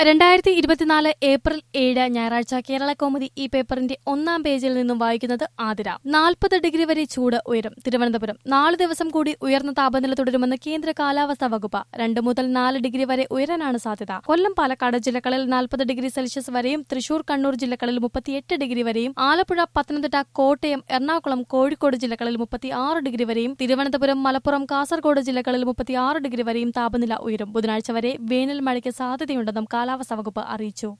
രണ്ടായിരത്തി ഇരുപത്തിനാല് ഏപ്രിൽ ഏഴ് ഞായറാഴ്ച കേരള കൗമുദി ഈ പേപ്പറിന്റെ ഒന്നാം പേജിൽ നിന്നും വായിക്കുന്നത് ആതിര നാൽപ്പത് ഡിഗ്രി വരെ ചൂട് ഉയരും തിരുവനന്തപുരം നാല് ദിവസം കൂടി ഉയർന്ന താപനില തുടരുമെന്ന് കേന്ദ്ര കാലാവസ്ഥാ വകുപ്പ് രണ്ട് മുതൽ നാല് ഡിഗ്രി വരെ ഉയരാനാണ് സാധ്യത കൊല്ലം പാലക്കാട് ജില്ലകളിൽ നാൽപ്പത് ഡിഗ്രി സെൽഷ്യസ് വരെയും തൃശൂർ കണ്ണൂർ ജില്ലകളിൽ മുപ്പത്തിയെട്ട് ഡിഗ്രി വരെയും ആലപ്പുഴ പത്തനംതിട്ട കോട്ടയം എറണാകുളം കോഴിക്കോട് ജില്ലകളിൽ മുപ്പത്തിയാറ് ഡിഗ്രി വരെയും തിരുവനന്തപുരം മലപ്പുറം കാസർഗോഡ് ജില്ലകളിൽ മുപ്പത്തിയാറ് ഡിഗ്രി വരെയും താപനില ഉയരും ബുധനാഴ്ച വരെ വേനൽ മഴയ്ക്ക് സാധ്യതയുണ്ടെന്നും കാലാവസ്ഥാ വകുപ്പ് അറിയിച്ചു